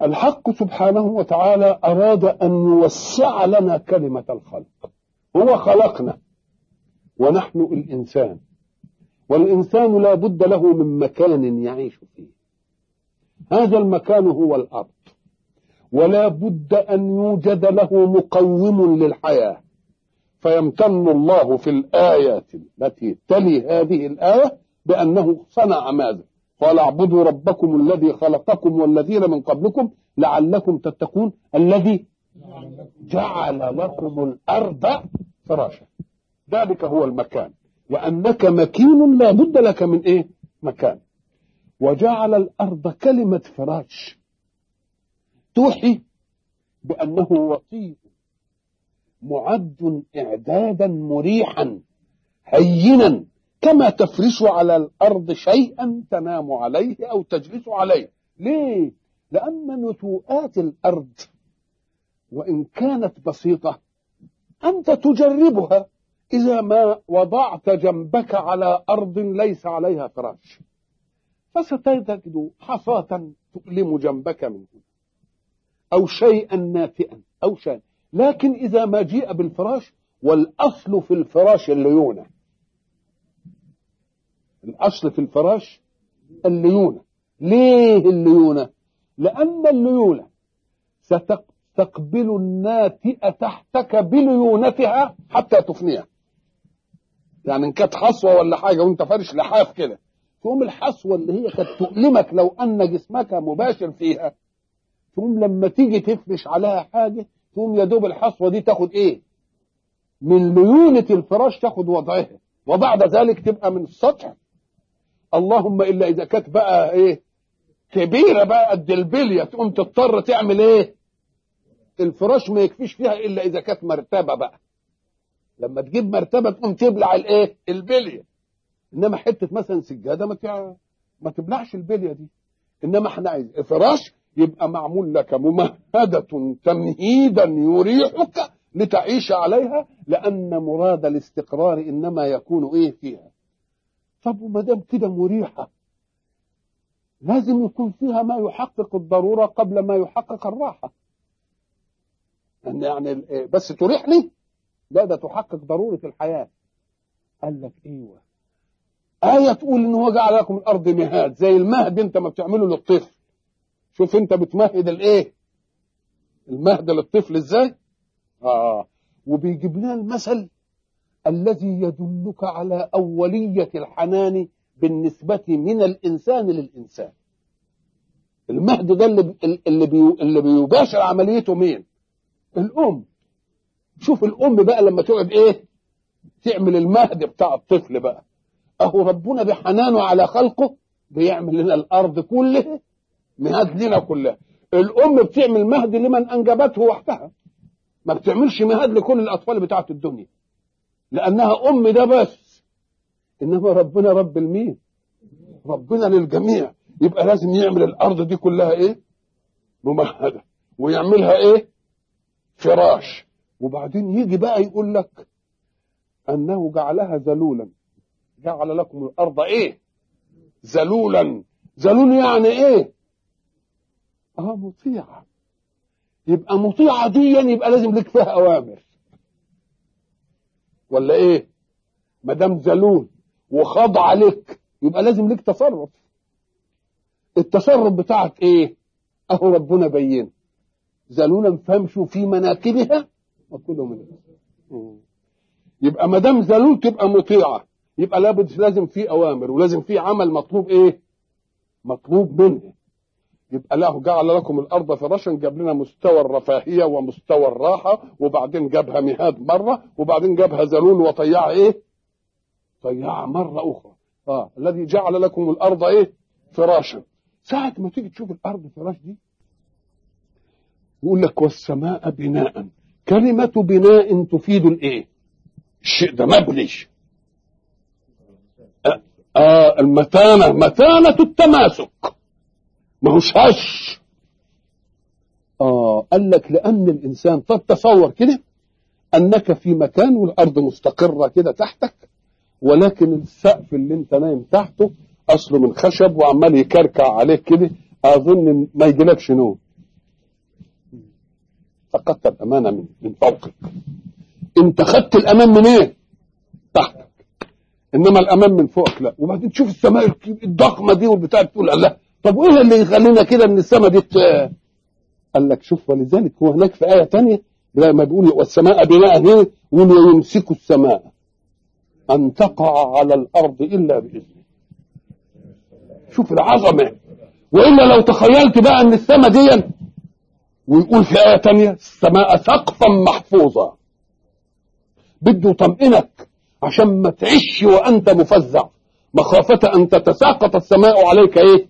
الحق سبحانه وتعالى أراد أن يوسع لنا كلمة الخلق هو خلقنا ونحن الإنسان والإنسان لا بد له من مكان يعيش فيه هذا المكان هو الأرض ولا بد أن يوجد له مقوم للحياة فيمتن الله في الآيات التي تلي هذه الآية بأنه صنع ماذا قال اعبدوا ربكم الذي خلقكم والذين من قبلكم لعلكم تتقون الذي جعل لكم الأرض فراشا ذلك هو المكان وأنك مكين لا بد لك من إيه مكان وجعل الأرض كلمة فراش توحي بأنه وطيء معد إعدادا مريحا هينا كما تفرش على الأرض شيئا تنام عليه أو تجلس عليه ليه؟ لأن نتوءات الأرض وإن كانت بسيطة أنت تجربها إذا ما وضعت جنبك على أرض ليس عليها فراش فستجد حصاة تؤلم جنبك من هنا أو شيئا نافئا أو شيء لكن إذا ما جيء بالفراش والأصل في الفراش الليونة الأصل في الفراش الليونة ليه الليونة لأن الليونة ستقبل الناتئة تحتك بليونتها حتى تفنيها يعني إن كانت حصوة ولا حاجة وأنت فارش لحاف كده تقوم الحصوة اللي هي كانت تؤلمك لو أن جسمك مباشر فيها تقوم لما تيجي تفرش عليها حاجة تقوم يا دوب الحصوة دي تاخد إيه من ليونة الفراش تاخد وضعها وبعد ذلك تبقى من السطح اللهم إلا إذا كانت بقى إيه كبيرة بقى قد البلية تقوم تضطر تعمل إيه الفراش ما يكفيش فيها إلا إذا كانت مرتبة بقى لما تجيب مرتبة تقوم تبلع الإيه البلية إنما حتة مثلا سجادة ما تع... ما تبلعش البلية دي إنما إحنا عايز فراش يبقى معمول لك ممهدة تمهيدا يريحك لتعيش عليها لأن مراد الاستقرار إنما يكون إيه فيها طب وما دام كده مريحة لازم يكون فيها ما يحقق الضرورة قبل ما يحقق الراحة يعني يعني بس تريحني لا ده تحقق ضرورة الحياة قال لك ايوه آية تقول إن هو جعل لكم الأرض مهاد زي المهد أنت ما بتعمله للطفل شوف أنت بتمهد الإيه؟ المهد للطفل إزاي؟ آه وبيجيب لنا المثل الذي يدلك على أولية الحنان بالنسبة من الإنسان للإنسان المهد ده اللي اللي, بي اللي بيباشر عمليته مين؟ الأم شوف الأم بقى لما تقعد إيه؟ تعمل المهد بتاع الطفل بقى أهو ربنا بحنانه على خلقه بيعمل لنا الأرض كلها مهاد لنا كلها الأم بتعمل مهد لمن أنجبته وحدها ما بتعملش مهاد لكل الأطفال بتاعت الدنيا لأنها أم ده بس إنما ربنا رب المين ربنا للجميع يبقى لازم يعمل الأرض دي كلها إيه ممهدة ويعملها إيه فراش وبعدين يجي بقى يقول لك أنه جعلها ذلولا جعل لكم الأرض إيه ذلولا ذلول يعني إيه اه مطيعة يبقى مطيعة دي يبقى لازم لك فيها أوامر ولا إيه ما دام ذلول وخاضع لك يبقى لازم لك تصرف التصرف بتاعك إيه أهو ربنا بين ذلولا فامشوا في مناكبها وكلوا من يبقى ما دام ذلول تبقى مطيعه يبقى لابد لازم في اوامر ولازم في عمل مطلوب ايه مطلوب منه يبقى له جعل لكم الارض فراشا جاب لنا مستوى الرفاهيه ومستوى الراحه وبعدين جابها مهاد مره وبعدين جابها ذلول وطيعها ايه طيعها مره اخرى اه الذي جعل لكم الارض ايه فراشا ساعه ما تيجي تشوف الارض فراش دي يقول لك والسماء بناء كلمه بناء تفيد الايه الشيء ده مبني آه المتانة متانة التماسك ما هوش هش آه قال لك لأن الإنسان تتصور كده أنك في مكان والأرض مستقرة كده تحتك ولكن السقف اللي أنت نايم تحته أصله من خشب وعمال يكركع عليك كده أظن ما يجيلكش نوم فقدت الامانه من من فوقك انت خدت الامان من ايه تحتك انما الامان من فوقك لا وبعدين تشوف السماء الضخمه دي والبتاع تقول الله طب وايه اللي يخلينا كده ان السماء دي قال لك شوف ولذلك هو هناك في ايه ثانيه لما بيقول والسماء بناء هنا يقول يمسك السماء ان تقع على الارض الا باذنه شوف العظمه والا لو تخيلت بقى ان السماء دي ويقول في ايه ثانيه السماء سقفا محفوظا بده يطمئنك عشان ما تعيش وانت مفزع مخافه ان تتساقط السماء عليك ايه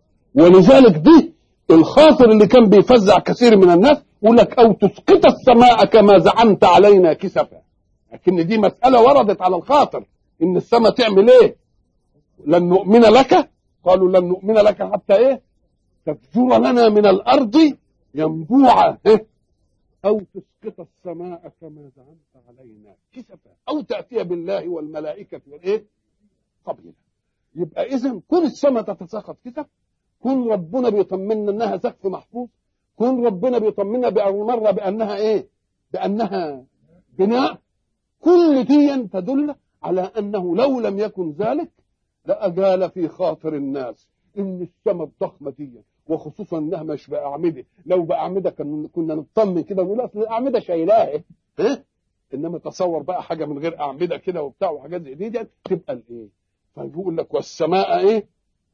ولذلك دي الخاطر اللي كان بيفزع كثير من الناس يقول لك او تسقط السماء كما زعمت علينا كسفا لكن دي مساله وردت على الخاطر ان السماء تعمل ايه لن نؤمن لك قالوا لن نؤمن لك حتى ايه تفجر لنا من الارض ينبوعا إيه؟ او تسقط السماء كما زعمت علينا كسفا او تاتي بالله والملائكه والايه قبيلا يبقى اذا كل السماء تتساقط كسف كن ربنا بيطمنا انها سقف محفوظ كن ربنا بيطمنا بالمره بانها ايه بانها بناء كل دي تدل على انه لو لم يكن ذلك لاجال في خاطر الناس ان السماء الضخمه دي وخصوصا انها مش باعمده لو باعمده كنا نطمن كده ونقول اصل الاعمده شايلاها ها انما تصور بقى حاجه من غير اعمده كده وبتاع وحاجات زي دي, دي تبقى الايه فيقول لك والسماء ايه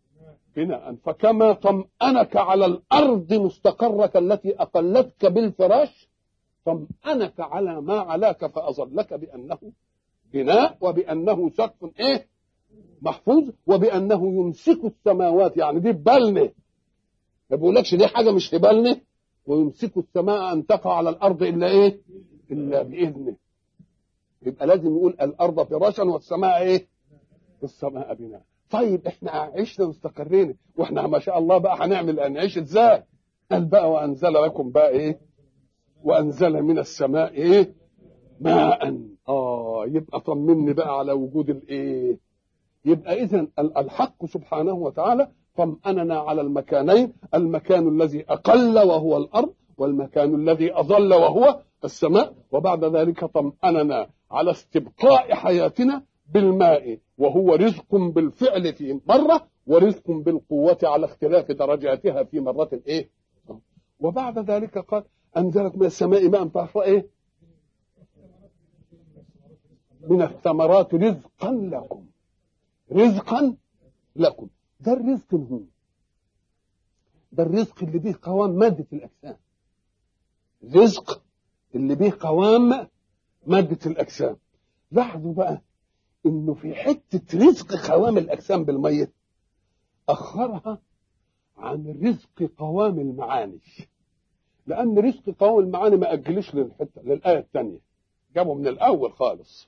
بناء فكما طمأنك على الأرض مستقرك التي أقلتك بالفراش طمأنك على ما علاك فأظلك بأنه بناء وبأنه سقف إيه محفوظ وبأنه يمسك السماوات يعني دي ببالنا ما بيقولكش دي حاجة مش في بالنا ويمسك السماء أن تقع على الأرض إلا إيه إلا بإذنه يبقى لازم يقول الأرض فراشا والسماء إيه السماء بناء طيب احنا عشنا واستقرينا واحنا ما شاء الله بقى هنعمل نعيش ازاي قال بقى وانزل لكم بقى ايه وانزل من السماء ايه ماء اه يبقى طمني بقى على وجود الايه يبقى اذا الحق سبحانه وتعالى طمأننا على المكانين المكان الذي اقل وهو الارض والمكان الذي اظل وهو السماء وبعد ذلك طمأننا على استبقاء حياتنا بالماء وهو رزق بالفعل في مرة ورزق بالقوة على اختلاف درجاتها في مرة ايه وبعد ذلك قال أنزلت من السماء ماء طهر ايه من الثمرات رزقا لكم رزقا لكم ده الرزق هو ده الرزق اللي به قوام مادة الأجسام رزق اللي به قوام مادة الأجسام لاحظوا بقى انه في حته رزق قوام الاجسام بالميه اخرها عن رزق قوام المعاني لان رزق قوام المعاني ما اجلش للحته للايه الثانيه جابه من الاول خالص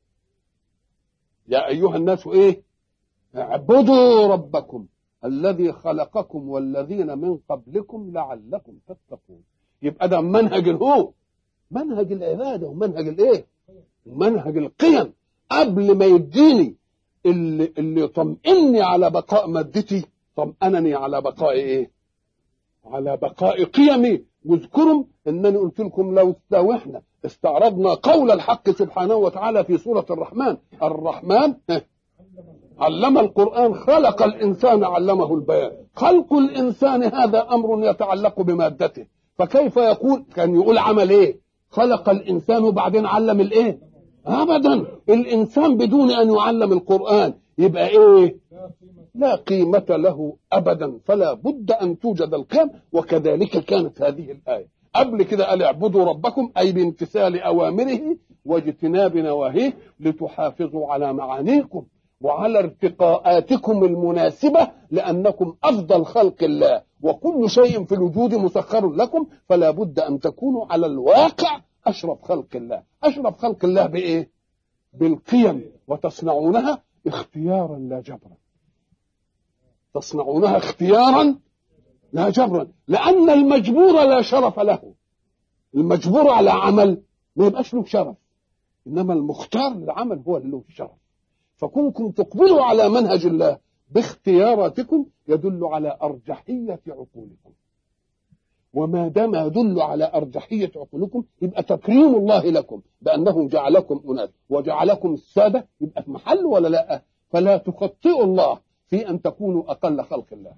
يا ايها الناس ايه اعبدوا ربكم الذي خلقكم والذين من قبلكم لعلكم تتقون يبقى ده منهج الهو منهج العباده ومنهج الايه منهج القيم قبل ما يديني اللي, اللي يطمئني على بقاء مادتي طمأنني على بقاء ايه على بقاء قيمي واذكروا انني قلت لكم لو استوحنا استعرضنا قول الحق سبحانه وتعالى في سورة الرحمن الرحمن علم القرآن خلق الإنسان علمه البيان خلق الإنسان هذا أمر يتعلق بمادته فكيف يقول كان يقول عمل إيه خلق الإنسان وبعدين علم الإيه ابدا الانسان بدون ان يعلم القران يبقى ايه لا قيمة له أبدا فلا بد أن توجد القيم وكذلك كانت هذه الآية قبل كده قال اعبدوا ربكم أي بامتثال أوامره واجتناب نواهيه لتحافظوا على معانيكم وعلى ارتقاءاتكم المناسبة لأنكم أفضل خلق الله وكل شيء في الوجود مسخر لكم فلا بد أن تكونوا على الواقع أشرف خلق الله أشرف خلق الله بإيه بالقيم وتصنعونها اختيارا لا جبرا تصنعونها اختيارا لا جبرا لأن المجبور لا شرف له المجبور على عمل ما يبقاش له شرف إنما المختار للعمل هو اللي له الشرف فكونكم تقبلوا على منهج الله باختياراتكم يدل على أرجحية عقولكم وما دام يدل على ارجحيه عقولكم يبقى تكريم الله لكم بانه جعلكم اناس وجعلكم الساده يبقى في محل ولا لا فلا تخطئوا الله في ان تكونوا اقل خلق الله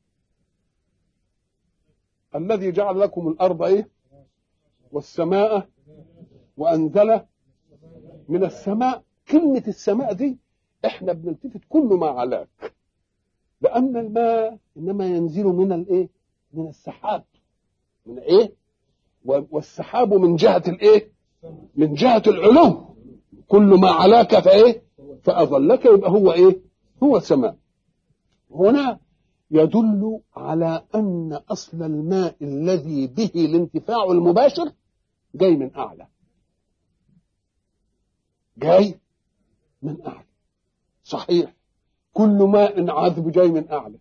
الذي جعل لكم الارض ايه والسماء وانزل من السماء كلمه السماء دي احنا بنلتفت كل ما علاك لان الماء انما ينزل من الايه من السحاب من ايه والسحاب من جهه الايه من جهه العلو كل ما علاك فايه فاظلك يبقى هو ايه هو سماء هنا يدل على ان اصل الماء الذي به الانتفاع المباشر جاي من اعلى جاي من اعلى صحيح كل ماء عذب جاي من اعلى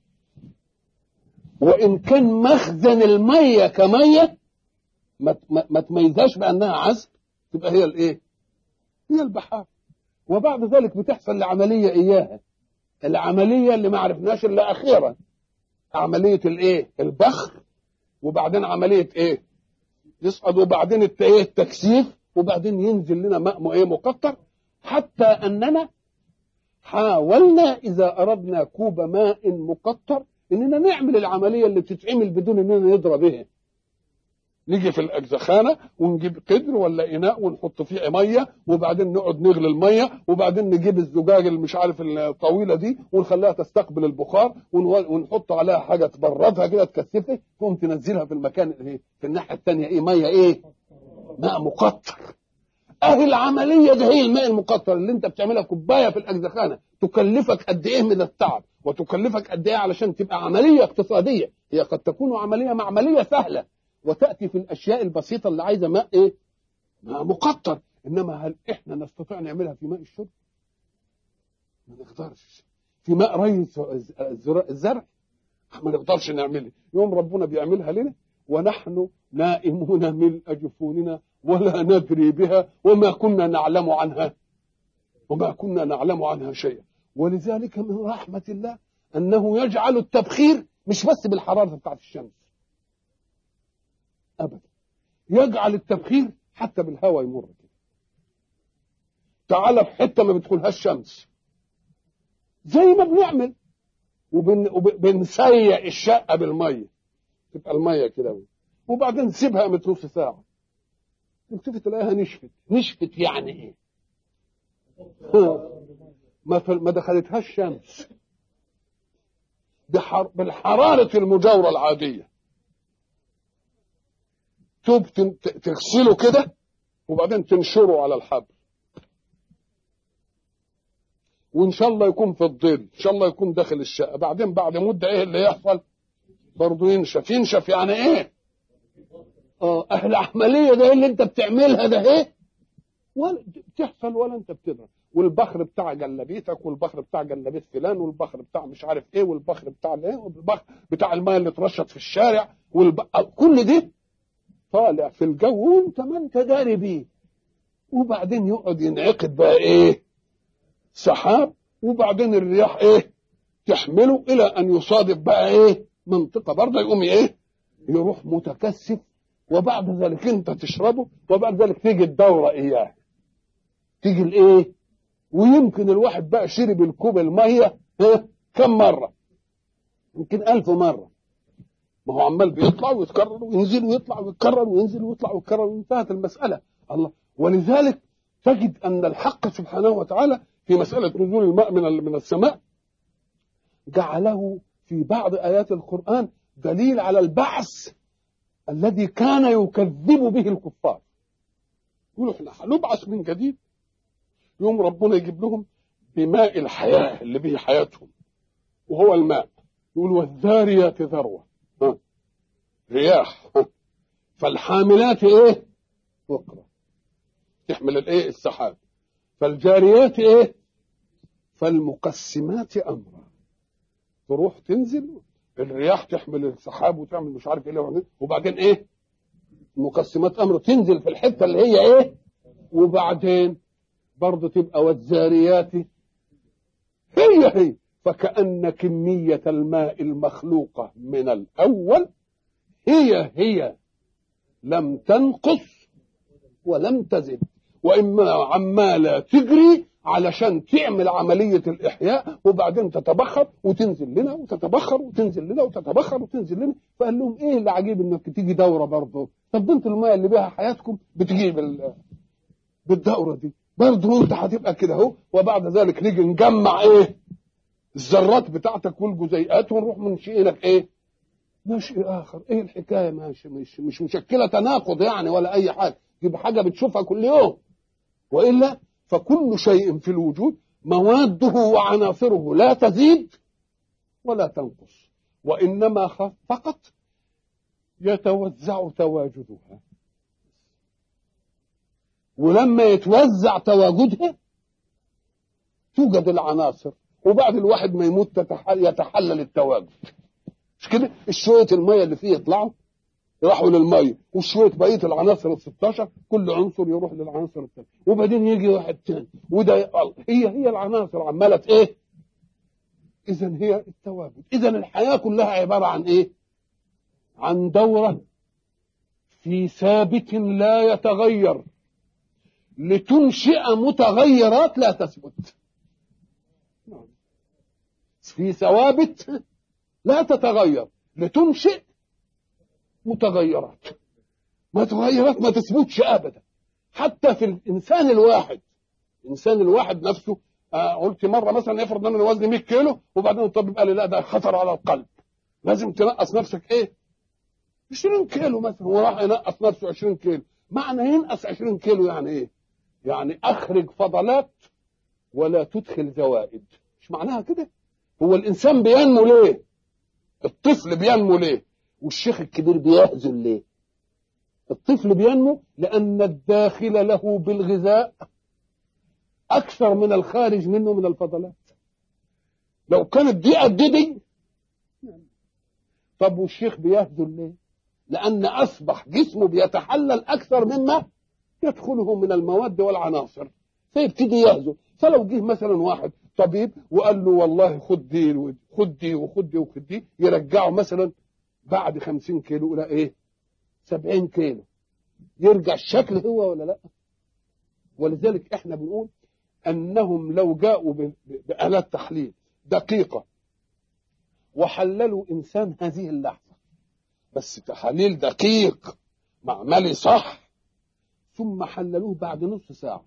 وان كان مخزن الميه كميه ما ما تميزهاش بانها عذب تبقى هي الايه هي البحار وبعد ذلك بتحصل لعمليه اياها العمليه اللي ما عرفناش الا اخيرا عمليه الايه البخر وبعدين عمليه ايه يصعد وبعدين ايه التكثيف وبعدين ينزل لنا ماء ايه مقطر حتى اننا حاولنا اذا اردنا كوب ماء مقطر اننا نعمل العمليه اللي بتتعمل بدون اننا نضرب بها نيجي في الاجزخانه ونجيب قدر ولا اناء ونحط فيه ميه وبعدين نقعد نغلي الميه وبعدين نجيب الزجاج اللي مش عارف الطويله دي ونخليها تستقبل البخار ونحط عليها حاجه تبردها كده تكثفها تقوم تنزلها في المكان ايه في الناحيه الثانيه ايه ميه ايه ماء مقطر اهي العمليه دي هي الماء المقطر اللي انت بتعملها كوبايه في الاجزخانه تكلفك قد ايه من التعب وتكلفك قد ايه علشان تبقى عمليه اقتصاديه هي قد تكون عمليه معمليه سهله وتاتي في الاشياء البسيطه اللي عايزه ماء ايه؟ ماء مقطر انما هل احنا نستطيع نعملها في ماء الشرب؟ ما نقدرش في ماء ري الزرع ما نقدرش نعملها يوم ربنا بيعملها لنا ونحن نائمون ملء جفوننا ولا ندري بها وما كنا نعلم عنها وما كنا نعلم عنها شيئا ولذلك من رحمة الله أنه يجعل التبخير مش بس بالحرارة بتاعت الشمس أبدا يجعل التبخير حتى بالهواء يمر كده تعالى في حتة ما بتدخلهاش شمس زي ما بنعمل وبنسيق الشقة بالمية تبقى المية كده وبعدين تسيبها قامت نص ساعة تلتفت تلاقيها نشفت نشفت يعني ايه ما ما دخلتهاش شمس بحر... بالحرارة المجاورة العادية توب تغسله كده وبعدين تنشره على الحبل وان شاء الله يكون في الظل ان شاء الله يكون داخل الشقه بعدين بعد مده ايه اللي يحصل برضه ينشف ينشف يعني ايه اه العمليه ده اللي انت بتعملها ده ايه ولا بتحصل ولا انت بتدرك والبخر بتاع جلابيتك والبخر بتاع جلابيت فلان والبخر بتاع مش عارف ايه والبخر بتاع ايه والبخر بتاع الماء اللي اترشت في الشارع والب... كل دي طالع في الجو وانت ما انت داري بيه وبعدين يقعد ينعقد بقى ايه سحاب وبعدين الرياح ايه تحمله الى ان يصادف بقى ايه منطقه برضه يقوم ايه يروح متكثف وبعد ذلك انت تشربه وبعد ذلك تيجي الدوره اياه تيجي الايه ويمكن الواحد بقى شرب الكوب الميه ها كم مره يمكن ألف مره ما هو عمال بيطلع ويتكرر وينزل ويطلع ويتكرر وينزل ويطلع ويتكرر وانتهت المساله الله ولذلك تجد ان الحق سبحانه وتعالى في مساله نزول الماء من من السماء جعله في بعض ايات القران دليل على البعث الذي كان يكذب به الكفار يقولوا احنا هنبعث من جديد يوم ربنا يجيب لهم بماء الحياه اللي به حياتهم وهو الماء يقول والذاريات ذروه ها. رياح ها. فالحاملات ايه وقرا تحمل الايه السحاب فالجاريات ايه فالمقسمات امرا تروح تنزل الرياح تحمل السحاب وتعمل مش عارف ايه وبعدين ايه مقسمات امر تنزل في الحته اللي هي ايه وبعدين برضه تبقى والزاريات هي هي فكأن كمية الماء المخلوقة من الأول هي هي لم تنقص ولم تزد وإما عمالة تجري علشان تعمل عملية الإحياء وبعدين تتبخر وتنزل لنا وتتبخر وتنزل لنا وتتبخر وتنزل لنا فقال لهم إيه اللي عجيب إنك تيجي دورة برضه طب انتوا المية اللي بيها حياتكم بتجي بال... بالدورة دي برضه انت هتبقى كده اهو وبعد ذلك نيجي نجمع ايه الذرات بتاعتك والجزيئات ونروح منشئ لك ايه نشئ اخر ايه الحكايه ماشي مش مش مشكله تناقض يعني ولا اي حاجه يبقى حاجه بتشوفها كل يوم والا فكل شيء في الوجود مواده وعناصره لا تزيد ولا تنقص وانما فقط يتوزع تواجدها ولما يتوزع تواجدها توجد العناصر وبعد الواحد ما يموت يتحلل التواجد مش كده الشويه الميه اللي فيه يطلعوا يروحوا للميه وشويه بقيه العناصر ال 16 كل عنصر يروح للعنصر الثاني وبعدين يجي واحد ثاني وده هي هي العناصر عماله ايه؟ اذا هي التواجد اذا الحياه كلها عباره عن ايه؟ عن دوره في ثابت لا يتغير لتنشئ متغيرات لا تثبت في ثوابت لا تتغير لتنشئ متغيرات متغيرات ما تثبتش ابدا حتى في الانسان الواحد الانسان الواحد نفسه آه قلت مره مثلا افرض ان انا وزني 100 كيلو وبعدين الطبيب قال لي لا ده خطر على القلب لازم تنقص نفسك ايه 20 كيلو مثلا وراح ينقص نفسه 20 كيلو معنى ينقص 20 كيلو يعني ايه يعني اخرج فضلات ولا تدخل زوائد مش معناها كده هو الانسان بينمو ليه الطفل بينمو ليه والشيخ الكبير بيهزل ليه الطفل بينمو لان الداخل له بالغذاء اكثر من الخارج منه من الفضلات لو كانت دي قد دي طب والشيخ بيهزل ليه لان اصبح جسمه بيتحلل اكثر مما يدخله من المواد والعناصر فيبتدي يهزل فلو جه مثلا واحد طبيب وقال له والله خد دي خد دي وخد دي وخد دي يرجعه مثلا بعد خمسين كيلو الى ايه سبعين كيلو يرجع الشكل هو ولا لا ولذلك احنا بنقول انهم لو جاءوا بآلات تحليل دقيقة وحللوا انسان هذه اللحظة بس تحاليل دقيق معملي صح ثم حللوه بعد نصف ساعة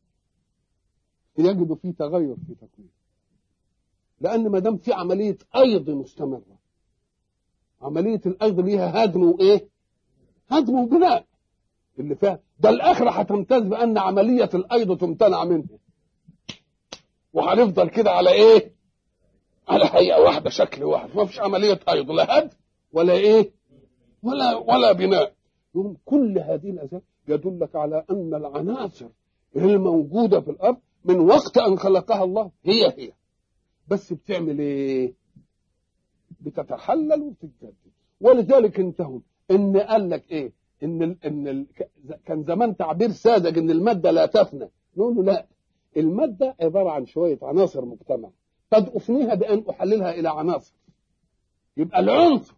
يجدوا فيه تغير في تكوينه لأن ما دام في عملية أيض مستمرة عملية الأيض ليها هدم وإيه؟ هدم وبناء اللي فيها ده الآخرة هتمتاز بأن عملية الأيض تمتنع منها وهنفضل كده على إيه؟ على هيئة واحدة شكل واحد ما فيش عملية أيض لا هدم ولا إيه؟ ولا ولا بناء يوم كل هذه الأسباب يدلك على أن العناصر الموجودة في الأرض من وقت أن خلقها الله هي هي بس بتعمل إيه؟ بتتحلل وبتتجدد ولذلك انتهوا إن قال لك إيه؟ إن ال إن ال كان زمان تعبير ساذج إن المادة لا تفنى نقول له لا المادة عبارة عن شوية عناصر مجتمع قد أفنيها بأن أحللها إلى عناصر يبقى العنصر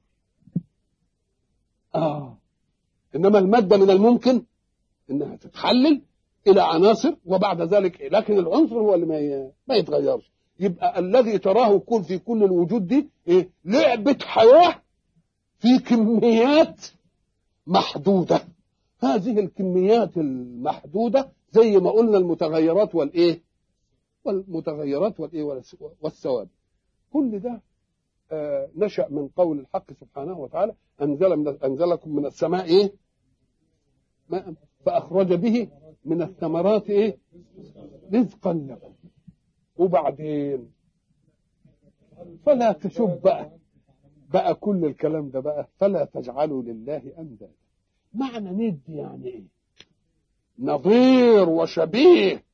آه إنما المادة من الممكن إنها تتحلل إلى عناصر وبعد ذلك إيه؟ لكن العنصر هو اللي ما ما يتغيرش يبقى الذي تراه كل في كل الوجود دي إيه؟ لعبة حياة في كميات محدودة هذه الكميات المحدودة زي ما قلنا المتغيرات والإيه والمتغيرات والإيه والثوابت كل ده آه نشأ من قول الحق سبحانه وتعالى أنزل من أنزلكم من السماء إيه ماء فأخرج به من الثمرات إيه رزقا لكم وبعدين فلا تشب بقى بقى كل الكلام ده بقى فلا تجعلوا لله أندادا معنى ند يعني إيه نظير وشبيه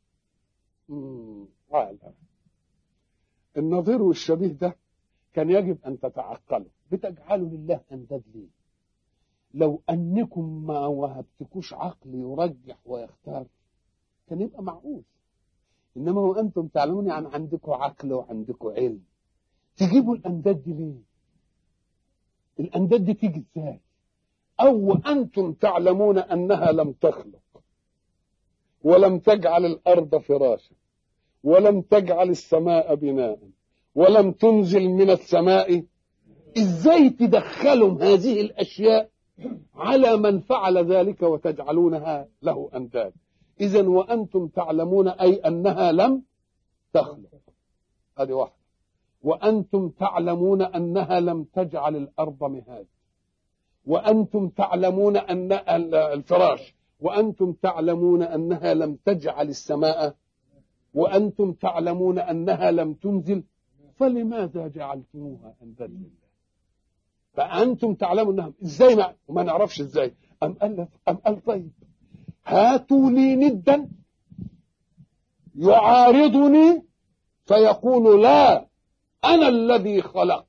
عالم النظير والشبيه ده كان يجب أن تتعقلوا بتجعلوا لله أنداد ليه لو أنكم ما وهبتكوش عقل يرجح ويختار كان يبقى معقول إنما هو أنتم تعلمون يعني عندكم عقل وعندكم علم تجيبوا الأنداد دي ليه الأنداد دي تيجي إزاي أو أنتم تعلمون أنها لم تخلق ولم تجعل الأرض فراشا ولم تجعل السماء بناء ولم تنزل من السماء ازاي تدخلهم هذه الاشياء على من فعل ذلك وتجعلونها له انداد اذا وانتم تعلمون اي انها لم تخلق هذه واحده وانتم تعلمون انها لم تجعل الارض مهاد وانتم تعلمون ان الفراش وانتم تعلمون انها لم تجعل السماء وانتم تعلمون انها لم تنزل فلماذا جعلتموها اندادا لله فانتم تعلمون انها ازاي ما, ما نعرفش ازاي ام قال ام قال طيب هاتوا لي ندا يعارضني فيقول لا انا الذي خلقت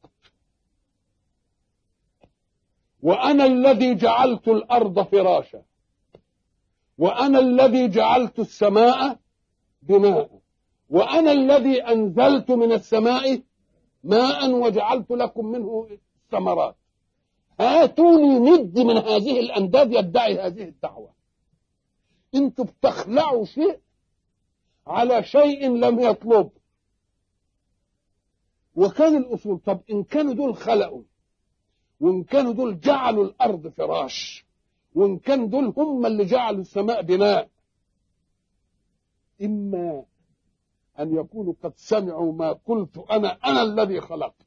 وانا الذي جعلت الارض فراشا وانا الذي جعلت السماء بناء وانا الذي انزلت من السماء ماء وجعلت لكم منه ثمرات هاتوني ند من هذه الانداد يدعي هذه الدعوه انتم بتخلعوا شيء على شيء لم يطلب وكان الاصول طب ان كانوا دول خلقوا وان كانوا دول جعلوا الارض فراش وان كان دول هم اللي جعلوا السماء بناء اما ان يكونوا قد سمعوا ما قلت انا انا الذي خلقت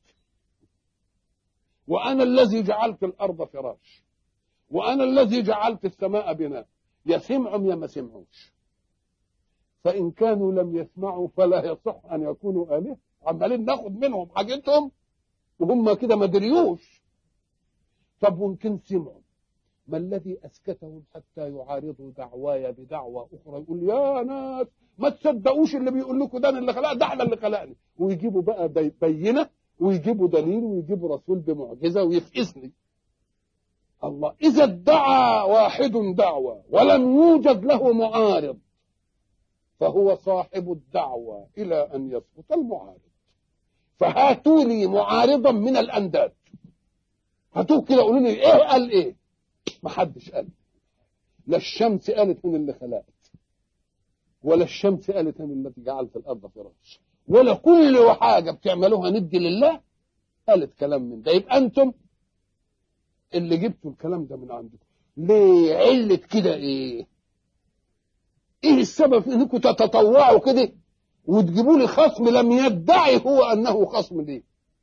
وانا الذي جعلت الارض فراش وانا الذي جعلت السماء بناء يا سمعوا يا ما سمعوش فان كانوا لم يسمعوا فلا يصح ان يكونوا الهه عمالين ناخد منهم حاجتهم وهم كده ما دريوش طب ويمكن سمعوا ما الذي اسكتهم حتى يعارضوا دعواي بدعوى اخرى يقول يا ناس ما تصدقوش اللي بيقول لكم ده انا اللي خلق ده احنا اللي خلقني ويجيبوا بقى بينه ويجيبوا دليل ويجيبوا رسول بمعجزه ويفقسني الله اذا ادعى واحد دعوى ولم يوجد له معارض فهو صاحب الدعوة إلى أن يسقط المعارض فهاتوا لي معارضا من الأنداد هاتوه كده قولوا لي إيه قال إيه ما حدش قال لا الشمس قالت من اللي خلقت ولا الشمس قالت من التي جعلت الأرض فراش ولا كل حاجة بتعملوها ندي لله قالت كلام من ده يبقى أنتم اللي جبتوا الكلام ده من عندكم ليه علة كده إيه ايه السبب في انكم تتطوعوا كده وتجيبوا لي خصم لم يدعي هو انه خصم ليه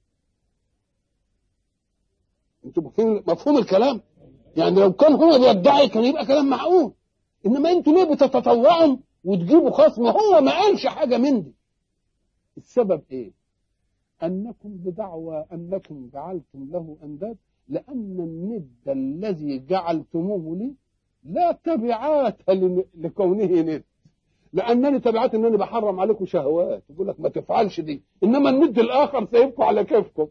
انتوا مفهوم الكلام يعني لو كان هو بيدعي كان يبقى كلام معقول انما انتوا ليه بتتطوعوا وتجيبوا خصم هو ما قالش حاجه من دي السبب ايه انكم بدعوى انكم جعلتم له انداد لان الند الذي جعلتموه لي لا تبعات لكونه ند لانني تبعات انني بحرم عليكم شهوات يقول لك ما تفعلش دي انما الند الاخر سيبقى على كيفكم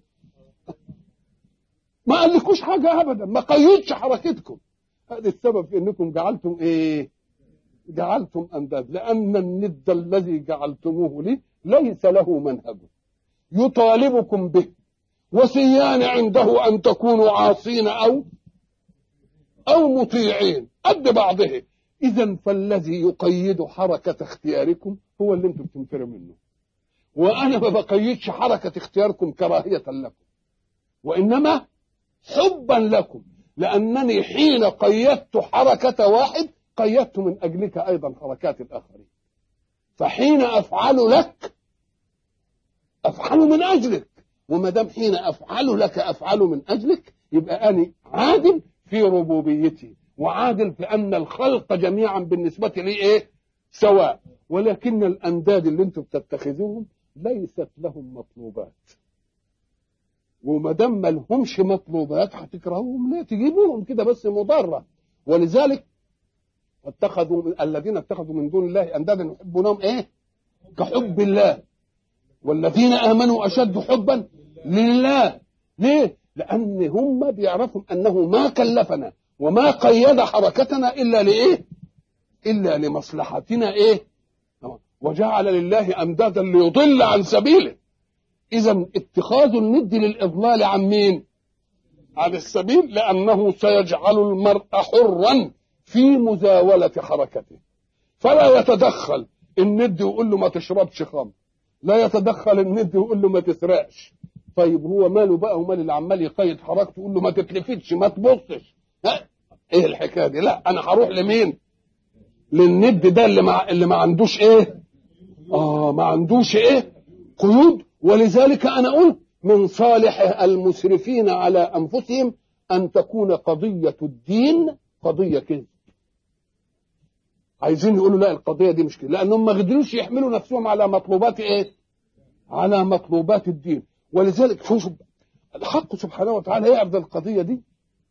ما قالكوش حاجه ابدا ما قيدش حركتكم هذا السبب في انكم جعلتم ايه جعلتم انداد لان الند الذي جعلتموه لي ليس له منهج يطالبكم به وسيان عنده ان تكونوا عاصين او او مطيعين قد بعضه اذا فالذي يقيد حركه اختياركم هو اللي انتم بتنفروا منه وانا ما بقيدش حركه اختياركم كراهيه لكم وانما حبا لكم لانني حين قيدت حركه واحد قيدت من اجلك ايضا حركات الاخرين فحين افعل لك افعل من اجلك وما دام حين افعل لك افعل من اجلك يبقى انا عادل في ربوبيتي وعادل في ان الخلق جميعا بالنسبه لي ايه سواء ولكن الانداد اللي انتم بتتخذوهم ليست لهم مطلوبات وما دام ما لهمش مطلوبات هتكرهوهم ليه تجيبوهم كده بس مضره ولذلك اتخذوا الذين اتخذوا من دون الله اندادا يحبونهم ايه كحب الله والذين امنوا اشد حبا لله ليه لان هم بيعرفوا انه ما كلفنا وما قيد حركتنا الا لايه الا لمصلحتنا ايه وجعل لله اندادا ليضل عن سبيله اذا اتخاذ الند للاضلال عن مين عن السبيل لأنه سيجعل المرء حرا في مزاولة حركته فلا يتدخل الند ويقول له ما تشربش خمر لا يتدخل الند ويقول له ما تسرقش طيب هو ماله بقى ومال اللي عمال يقيد حركته يقول له ما تتلفتش ما تبصش ها ايه الحكايه دي لا انا هروح لمين للند ده اللي ما اللي ما عندوش ايه اه ما عندوش ايه قيود ولذلك انا قلت من صالح المسرفين على انفسهم ان تكون قضيه الدين قضيه كذب عايزين يقولوا لا القضيه دي مش كده لانهم ما قدروش يحملوا نفسهم على مطلوبات ايه على مطلوبات الدين ولذلك شوفوا الحق سبحانه وتعالى يعرض القضيه دي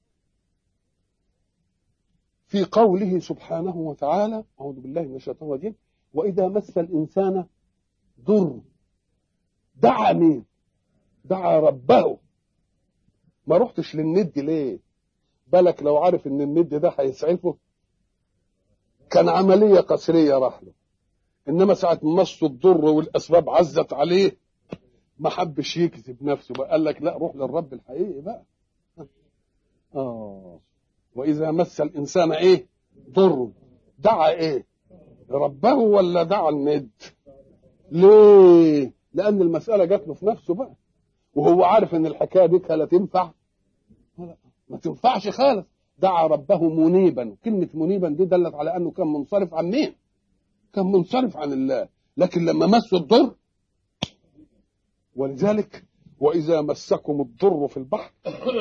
في قوله سبحانه وتعالى أعوذ بالله من الشيطان الرجيم وإذا مس الإنسان ضر دعا مين؟ دعا ربه ما رحتش للند ليه؟ بالك لو عارف إن الند ده هيسعفه كان عملية قسرية راح له إنما ساعة مصه الضر والأسباب عزت عليه ما حبش يكذب نفسه بقى قال لك لا روح للرب الحقيقي بقى آه وإذا مس الإنسان إيه ضر دعا إيه ربه ولا دعا الند ليه لأن المسألة جات له في نفسه بقى وهو عارف إن الحكاية دي لا تنفع ما تنفعش خالص دعا ربه منيبا كلمة منيبا دي دلت على أنه كان منصرف عن مين كان منصرف عن الله لكن لما مسه الضر ولذلك وإذا مسكم الضر في البحر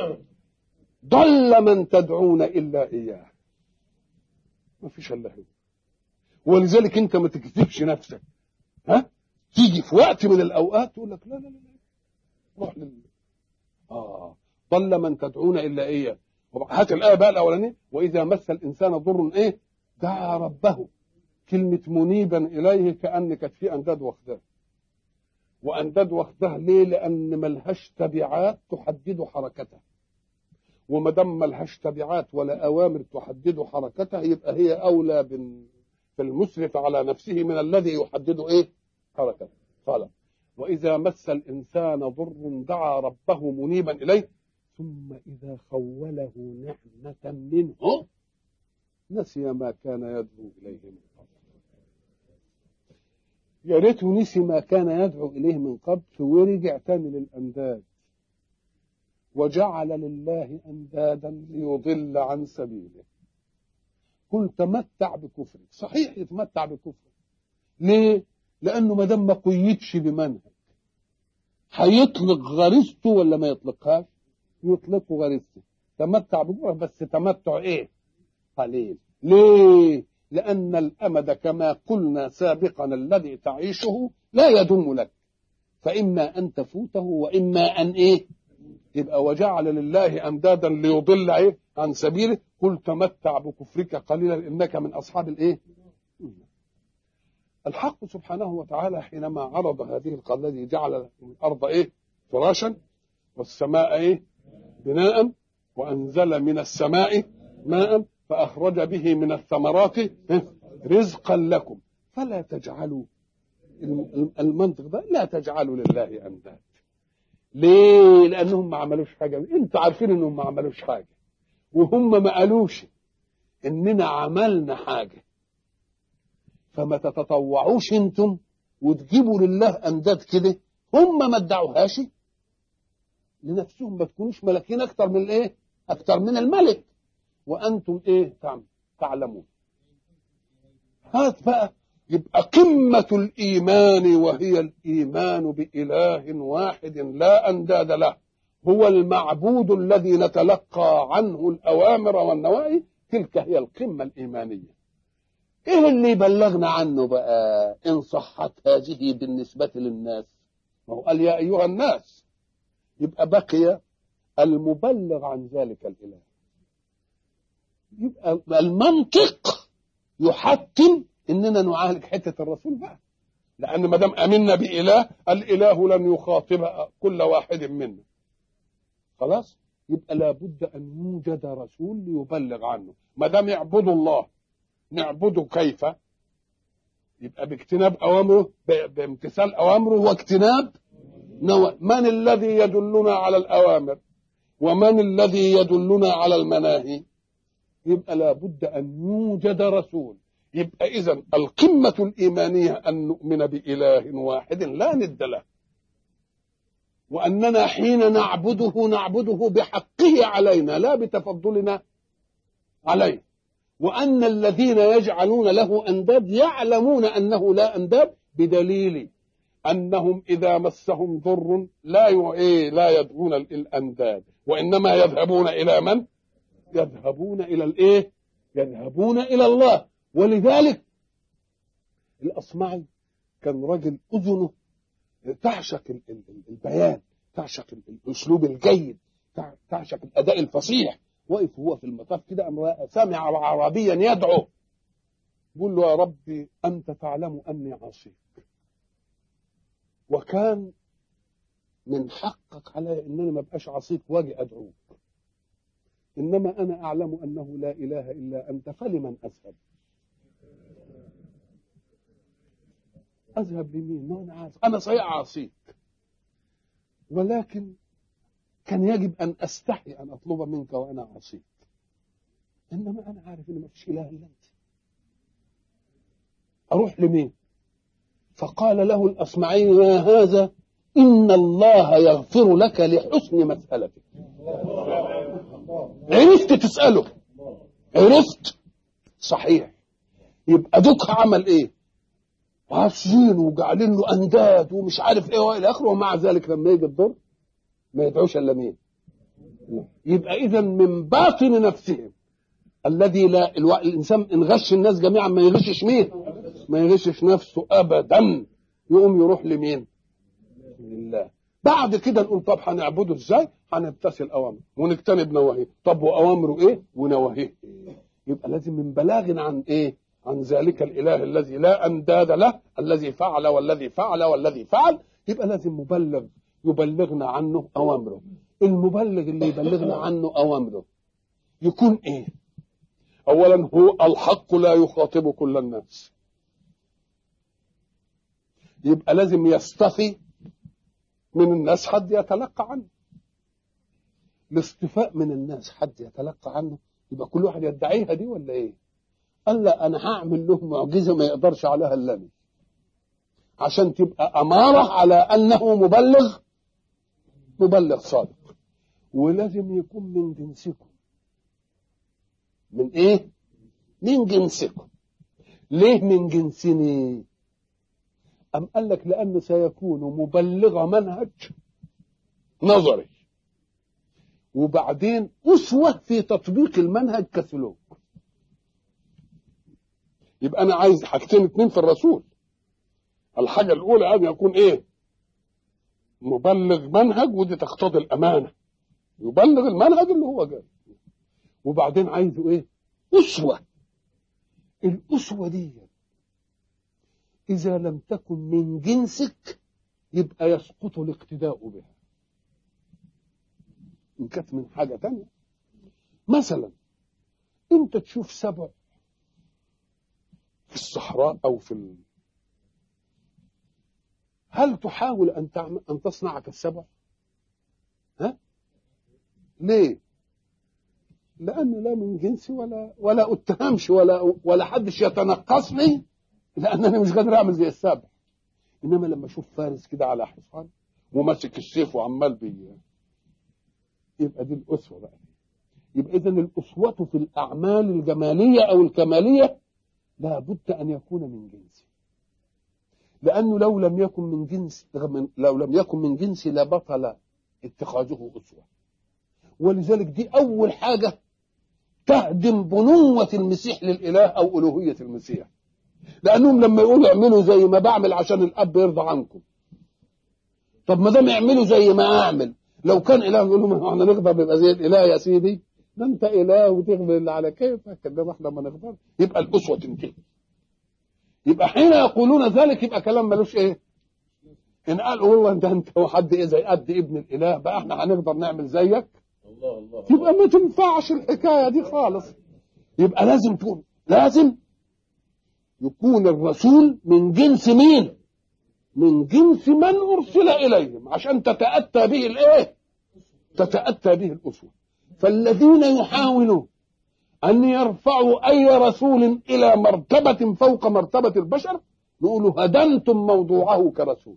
ضل من تدعون الا اياه ما فيش الا هو ولذلك انت ما تكذبش نفسك ها تيجي في وقت من الاوقات تقول لك لا لا لا روح لل اه ضل من تدعون الا اياه هات الايه بقى الاولانيه واذا مس الانسان ضر ايه دعا ربه كلمه منيبا اليه كان كانت في انداد واخداه وانداد واخداه ليه لان ملهاش تبعات تحدد حركته وما دام ملهاش تبعات ولا اوامر تحدد حركتها يبقى هي اولى في المسرف على نفسه من الذي يحدد ايه حركته قال واذا مس الانسان ضر دعا ربه منيبا اليه ثم اذا خوله نعمه منه نسي ما كان يدعو اليه من قبل يا ريته نسي ما كان يدعو اليه من قبل ورجع تاني للانداد وجعل لله اندادا ليضل عن سبيله قل تمتع بكفرك صحيح يتمتع بكفرك ليه لانه ما دام ما قيدش بمنهج هيطلق غريزته ولا ما يطلقهاش يطلقه غريزته تمتع بكفرك بس تمتع ايه قليل ليه لان الامد كما قلنا سابقا الذي تعيشه لا يدوم لك فاما ان تفوته واما ان ايه يبقى وجعل لله اندادا ليضل ايه عن سبيله قل تمتع بكفرك قليلا انك من اصحاب الايه الحق سبحانه وتعالى حينما عرض هذه القضيه الذي جعل الارض ايه فراشا والسماء ايه بناء وانزل من السماء ماء فاخرج به من الثمرات رزقا لكم فلا تجعلوا المنطق ده لا تجعلوا لله انداد ليه؟ لأنهم ما عملوش حاجة، أنتوا عارفين إنهم ما عملوش حاجة. وهم ما قالوش إننا عملنا حاجة. فما تتطوعوش أنتم وتجيبوا لله أنداد كده، هم ما ادعوهاش لنفسهم ما تكونوش ملكين أكتر من الإيه؟ أكتر من الملك. وأنتم إيه؟ تعلمون. هات بقى يبقى قمة الإيمان وهي الإيمان بإله واحد لا أنداد له هو المعبود الذي نتلقى عنه الأوامر والنواهي تلك هي القمة الإيمانية إيه اللي بلغنا عنه بقى إن صحت هذه بالنسبة للناس ما هو قال يا أيها الناس يبقى بقي المبلغ عن ذلك الإله يبقى المنطق يحتم اننا نعالج حته الرسول بقى لان ما دام امنا باله الاله لن يخاطب كل واحد منا خلاص يبقى لابد ان يوجد رسول ليبلغ عنه ما دام يعبدوا الله نعبده كيف يبقى باجتناب اوامره بامتثال اوامره واجتناب نوى من الذي يدلنا على الاوامر ومن الذي يدلنا على المناهي يبقى لابد أن يوجد رسول يبقى إذا القمة الإيمانية أن نؤمن بإله واحد لا ند له وأننا حين نعبده نعبده بحقه علينا لا بتفضلنا عليه وأن الذين يجعلون له أنداد يعلمون أنه لا أنداد بدليل أنهم إذا مسهم ضر لا ي... إيه لا يدعون الأنداد وإنما يذهبون إلى من؟ يذهبون إلى الإيه؟ يذهبون إلى الله ولذلك الأصمعي كان رجل أذنه تعشق البيان تعشق الأسلوب الجيد تعشق الأداء الفصيح وقف هو في المطاف كده سمع عربيا يدعو يقول له يا ربي أنت تعلم أني عصيك وكان من حقك علي أنني ما بقاش عصيك واجي أدعوك إنما أنا أعلم أنه لا إله إلا أنت فلمن أذهب أذهب لمين ما أنا عارف أنا صحيح عصيك ولكن كان يجب أن أستحي أن أطلب منك وأنا عصيك إنما أنا عارف إن ما فيش إله إلا أنت أروح لمين فقال له الأصمعي يا هذا إن الله يغفر لك لحسن مسألتك عرفت تسأله عرفت صحيح يبقى دوك عمل ايه عاصين وجعلين له انداد ومش عارف ايه والى اخره ومع ذلك لما يجي الدور ما يدعوش الا مين يبقى اذا من باطن نفسهم الذي لا الو... الانسان ان غش الناس جميعا ما يغشش مين ما يغشش نفسه ابدا يقوم يروح لمين لله بعد كده نقول طب هنعبده ازاي هنمتثل اوامره ونجتنب نواهيه طب واوامره ايه ونواهيه إيه؟ يبقى لازم من بلاغ عن ايه عن ذلك الاله الذي لا انداد له الذي فعل والذي فعل والذي فعل يبقى لازم مبلغ يبلغنا عنه اوامره المبلغ اللي يبلغنا عنه اوامره يكون ايه اولا هو الحق لا يخاطب كل الناس يبقى لازم يصطفي من الناس حد يتلقى عنه الاصطفاء من الناس حد يتلقى عنه يبقى كل واحد يدعيها دي ولا ايه قال لا انا هعمل له معجزه ما يقدرش عليها الا انا عشان تبقى اماره على انه مبلغ مبلغ صادق ولازم يكون من جنسكم من ايه من جنسكم ليه من جنسني أم قال لك لأنه سيكون مبلغ منهج نظري وبعدين أسوة في تطبيق المنهج كسلوك يبقى أنا عايز حاجتين اتنين في الرسول الحاجة الأولى أن يكون إيه مبلغ منهج ودي تقتضي الأمانة يبلغ المنهج اللي هو جاي وبعدين عايزه إيه أسوة الأسوة دي إذا لم تكن من جنسك يبقى يسقط الاقتداء بها إن كانت من حاجة تانية مثلا أنت تشوف سبع في الصحراء أو في ال... هل تحاول أن تعمل أن تصنع كالسبع؟ ها؟ ليه؟ لأن لا من جنسي ولا ولا أتهمش ولا ولا حدش يتنقصني لان انا مش قادر اعمل زي السابع انما لما اشوف فارس كده على حصان وماسك السيف وعمال بي يبقى دي الاسوه بقى يبقى اذا الاسوه في الاعمال الجماليه او الكماليه لابد ان يكون من جنسي لانه لو لم يكن من جنس لو لم يكن من جنسي لبطل اتخاذه اسوه ولذلك دي اول حاجه تهدم بنوه المسيح للاله او الوهيه المسيح لانهم لما يقولوا اعملوا زي ما بعمل عشان الاب يرضى عنكم طب ما دام يعملوا زي ما اعمل لو كان اله يقول لهم احنا نغضب يبقى زي الاله يا سيدي ده انت اله وتغضب اللي على كيفك انما احنا ما نغضب يبقى الاسوه تنتهي يبقى حين يقولون ذلك يبقى كلام ملوش ايه ان قال والله انت انت وحد ايه زي قد ابن الاله بقى احنا هنقدر نعمل زيك الله الله يبقى ما تنفعش الحكايه دي خالص يبقى لازم تكون لازم يكون الرسول من جنس مين من جنس من ارسل اليهم عشان تتاتى به الايه تتأتى به الأسوة فالذين يحاولون أن يرفعوا أي رسول إلى مرتبة فوق مرتبة البشر نقول هدمتم موضوعه كرسول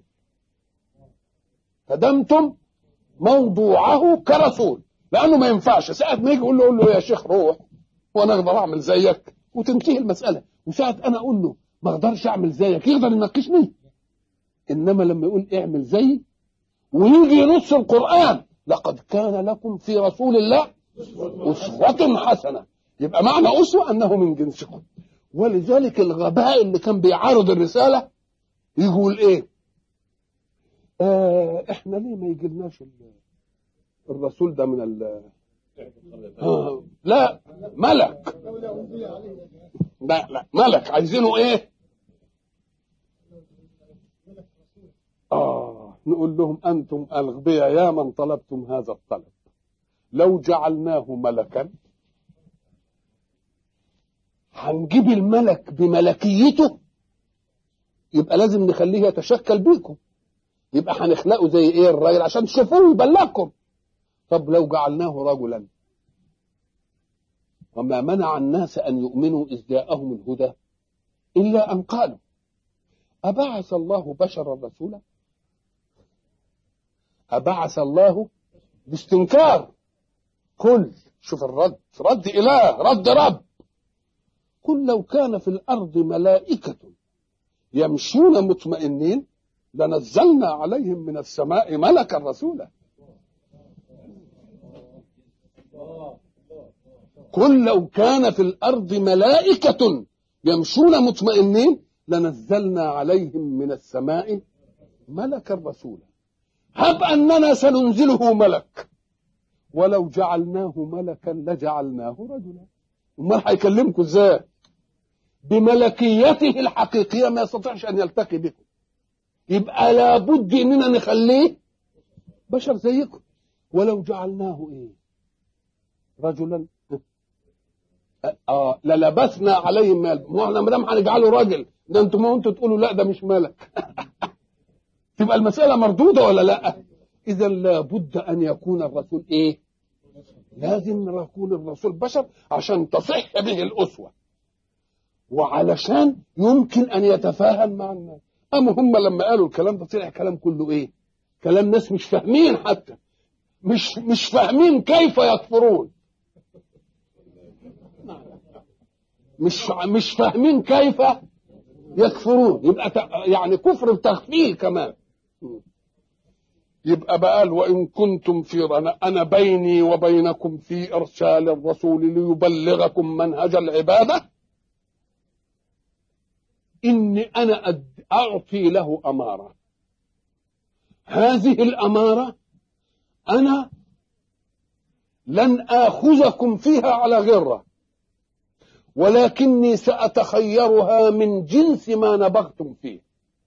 هدمتم موضوعه كرسول لأنه ما ينفعش ساعة ما يجي يقول له, يقول له يا شيخ روح وأنا أقدر أعمل زيك وتنتهي المسألة وساعة أنا أقول له ما أقدرش أعمل زيك يقدر يناقشني إنما لما يقول اعمل زيي ويجي ينص القرآن لقد كان لكم في رسول الله أسوة حسنة يبقى معنى أسوة أنه من جنسكم ولذلك الغباء اللي كان بيعارض الرسالة يقول إيه آه إحنا ليه ما يجيلناش الرسول ده من ال آه لا ملك لا لا ملك عايزينه ايه آه نقول لهم أنتم الأغبياء يا من طلبتم هذا الطلب لو جعلناه ملكا هنجيب الملك بملكيته يبقى لازم نخليه يتشكل بيكم يبقى هنخلقه زي ايه الراجل عشان تشوفوه يبلغكم طب لو جعلناه رجلا وما منع الناس ان يؤمنوا اذ جاءهم الهدى الا ان قالوا ابعث الله بشرا رسولا أبعث الله باستنكار كل شوف الرد رد إله رد رب قل لو كان في الأرض ملائكة يمشون مطمئنين لنزلنا عليهم من السماء ملكا رسولا قل لو كان في الأرض ملائكة يمشون مطمئنين لنزلنا عليهم من السماء ملكا رسولا هب أننا سننزله ملك ولو جعلناه ملكا لجعلناه رجلا امال هيكلمكم ازاي بملكيته الحقيقيه ما يستطيعش ان يلتقي بكم يبقى لابد اننا نخليه بشر زيكم ولو جعلناه ايه رجلا اه للبسنا عليهم ما ما احنا ما دام هنجعله راجل ده انتم ما انتوا تقولوا لا ده مش ملك تبقى المسألة مردودة ولا لا إذا لابد أن يكون الرسول إيه لازم يكون الرسول بشر عشان تصح به الأسوة وعلشان يمكن أن يتفاهم مع الناس أما هم لما قالوا الكلام ده طلع كلام كله إيه كلام ناس مش فاهمين حتى مش مش فاهمين كيف يكفرون مش مش فاهمين كيف يكفرون يبقى يعني كفر بتغفيل كمان يبقى بقى وإن كنتم في أنا, أنا بيني وبينكم في إرسال الرسول ليبلغكم منهج العبادة إني أنا أعطي له أمارة هذه الأمارة أنا لن آخذكم فيها على غرة ولكني سأتخيرها من جنس ما نبغتم فيه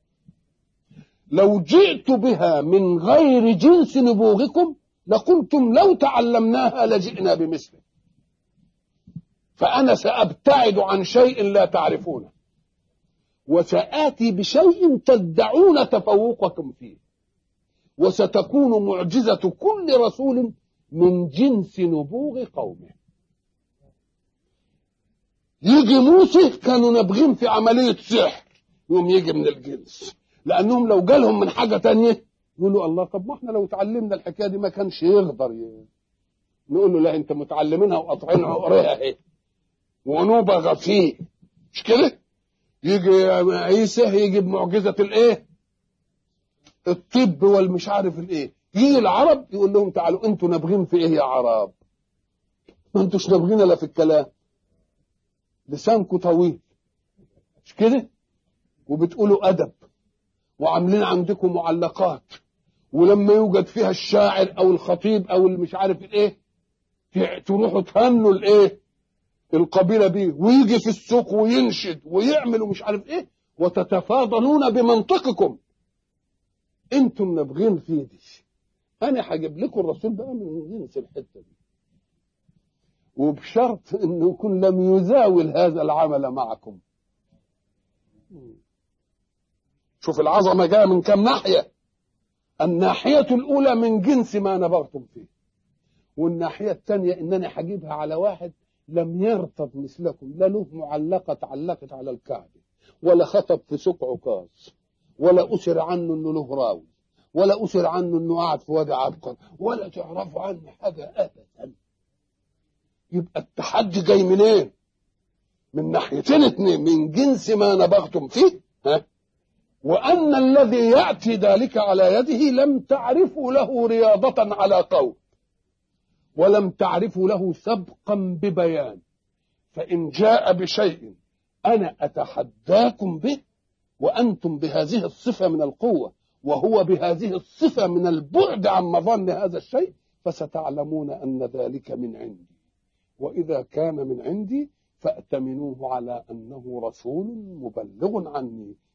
لو جئت بها من غير جنس نبوغكم لقلتم لو تعلمناها لجئنا بمثله فأنا سأبتعد عن شيء لا تعرفونه وسآتي بشيء تدعون تفوقكم فيه وستكون معجزة كل رسول من جنس نبوغ قومه يجي موسى كانوا نابغين في عملية سحر يوم يجي من الجنس لأنهم لو جالهم من حاجة تانية يقولوا الله طب ما احنا لو اتعلمنا الحكاية دي ما كانش يقدر ي... نقول له لا انت متعلمينها وقاطعين عقرها اهي ونوبة فيه مش كده؟ يجي عيسى يجي بمعجزة الايه؟ الطب والمش عارف الايه يجي العرب يقول لهم تعالوا انتوا نابغين في ايه يا عرب؟ ما انتوش نابغين الا في الكلام لسانكم طويل مش كده وبتقولوا ادب وعاملين عندكم معلقات ولما يوجد فيها الشاعر او الخطيب او المش عارف الايه تروحوا تهنوا الايه القبيله بيه ويجي في السوق وينشد ويعمل ومش عارف ايه وتتفاضلون بمنطقكم انتم نابغين في دي انا هجيب لكم الرسول بقى من جنس الحته دي وبشرط انه يكون لم يزاول هذا العمل معكم شوف العظمه جايه من كم ناحيه الناحيه الاولى من جنس ما نبغتم فيه والناحية الثانية إنني هجيبها على واحد لم يرتض مثلكم لا له معلقة علقت على الكعبة ولا خطب في سوق عكاظ ولا أسر عنه إنه له راوي ولا أسر عنه إنه قاعد في وادي عبقر ولا تعرفوا عنه حاجة أبدا يبقى التحدي جاي منين؟ من ناحيتين اتنين من جنس ما نبغتم فيه ها؟ وأن الذي يأتي ذلك على يده لم تعرفوا له رياضة على قول ولم تعرفوا له سبقا ببيان فإن جاء بشيء أنا أتحداكم به وأنتم بهذه الصفة من القوة وهو بهذه الصفة من البعد عن مظن هذا الشيء فستعلمون أن ذلك من عندي وإذا كان من عندي فأتمنوه على أنه رسول مبلغ عني